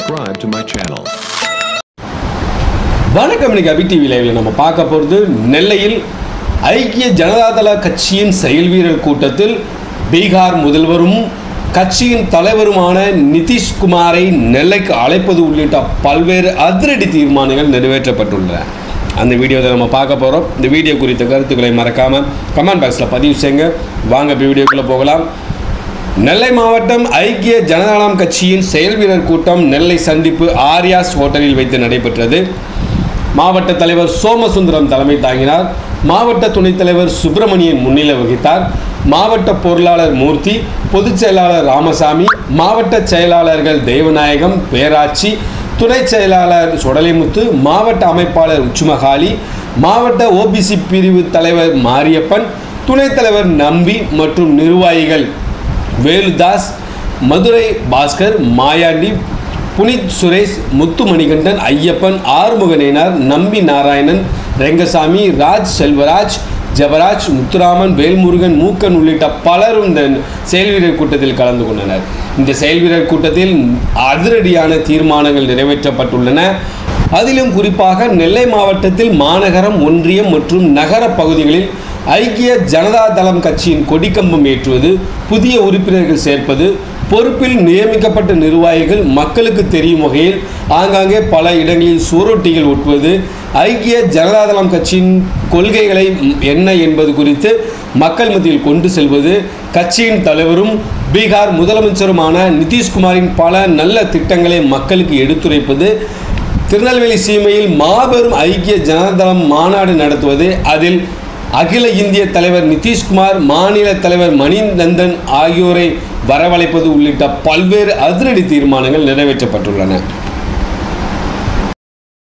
subscribe to my channel. வணக்கம் இன்னைக்கு அபி TV லைவ்ல நம்ம பார்க்க போகிறது நெல்லையில் ஐக்கிய ஜனதாதள கட்சியின் செயல் வீரர் கூட்டத்தில் பீகார் முதல்வரும் கட்சியின் தலைவருமான நிதிஷ்குமாரை நெல்லைக்கு அழைப்பது உள்ளிட்ட பல்வேறு அதிரடி தீர்மானங்கள் நிறைவேற்றப்பட்டுள்ளன அந்த வீடியோவை நம்ம பார்க்க போகிறோம் இந்த வீடியோ குறித்த கருத்துக்களை மறக்காமல் கமெண்ட் பாக்ஸில் பதிவு செய்யுங்க வாங்க இப்போ வீடியோக்குள்ளே போகலாம் நெல்லை மாவட்டம் ஐக்கிய ஜனதாதளம் கட்சியின் செயல் வீரர் கூட்டம் நெல்லை சந்திப்பு ஆரியாஸ் ஹோட்டலில் வைத்து நடைபெற்றது மாவட்ட தலைவர் சோமசுந்தரம் தலைமை தாங்கினார் மாவட்ட துணைத் தலைவர் சுப்பிரமணியன் முன்னிலை வகித்தார் மாவட்ட பொருளாளர் மூர்த்தி பொதுச் செயலாளர் ராமசாமி மாவட்ட செயலாளர்கள் தேவநாயகம் பேராட்சி துணை செயலாளர் சுடலைமுத்து மாவட்ட அமைப்பாளர் உச்சுமகாலி மாவட்ட ஓபிசி பிரிவு தலைவர் மாரியப்பன் துணைத் தலைவர் நம்பி மற்றும் நிர்வாகிகள் வேலுதாஸ் மதுரை பாஸ்கர் மாயாண்டி புனித் சுரேஷ் முத்து மணிகண்டன் ஐயப்பன் ஆறுமுகனேனார் நம்பி நாராயணன் ரெங்கசாமி ராஜ் செல்வராஜ் ஜபராஜ் முத்துராமன் வேல்முருகன் மூக்கன் உள்ளிட்ட பலரும் இந்த செயல் வீரர் கூட்டத்தில் கலந்து கொண்டனர் இந்த செயல் வீரர் கூட்டத்தில் அதிரடியான தீர்மானங்கள் நிறைவேற்றப்பட்டுள்ளன அதிலும் குறிப்பாக நெல்லை மாவட்டத்தில் மாநகரம் ஒன்றியம் மற்றும் நகர பகுதிகளில் ஐக்கிய ஜனதா தளம் கட்சியின் கொடிக்கம்பம் ஏற்றுவது புதிய உறுப்பினர்கள் சேர்ப்பது பொறுப்பில் நியமிக்கப்பட்ட நிர்வாகிகள் மக்களுக்கு தெரியும் வகையில் ஆங்காங்கே பல இடங்களில் சுவரொட்டிகள் ஒட்டுவது ஐக்கிய ஜனதாதளம் கட்சியின் கொள்கைகளை என்ன என்பது குறித்து மக்கள் மத்தியில் கொண்டு செல்வது கட்சியின் தலைவரும் பீகார் முதலமைச்சருமான நிதிஷ்குமாரின் பல நல்ல திட்டங்களை மக்களுக்கு எடுத்துரைப்பது திருநெல்வேலி சீமையில் மாபெரும் ஐக்கிய ஜனதாதளம் மாநாடு நடத்துவது அதில் அகில இந்திய தலைவர் நிதிஷ்குமார் மாநில தலைவர் மணிநந்தன் ஆகியோரை வரவழைப்பது உள்ளிட்ட பல்வேறு அதிரடி தீர்மானங்கள் நிறைவேற்றப்பட்டுள்ளன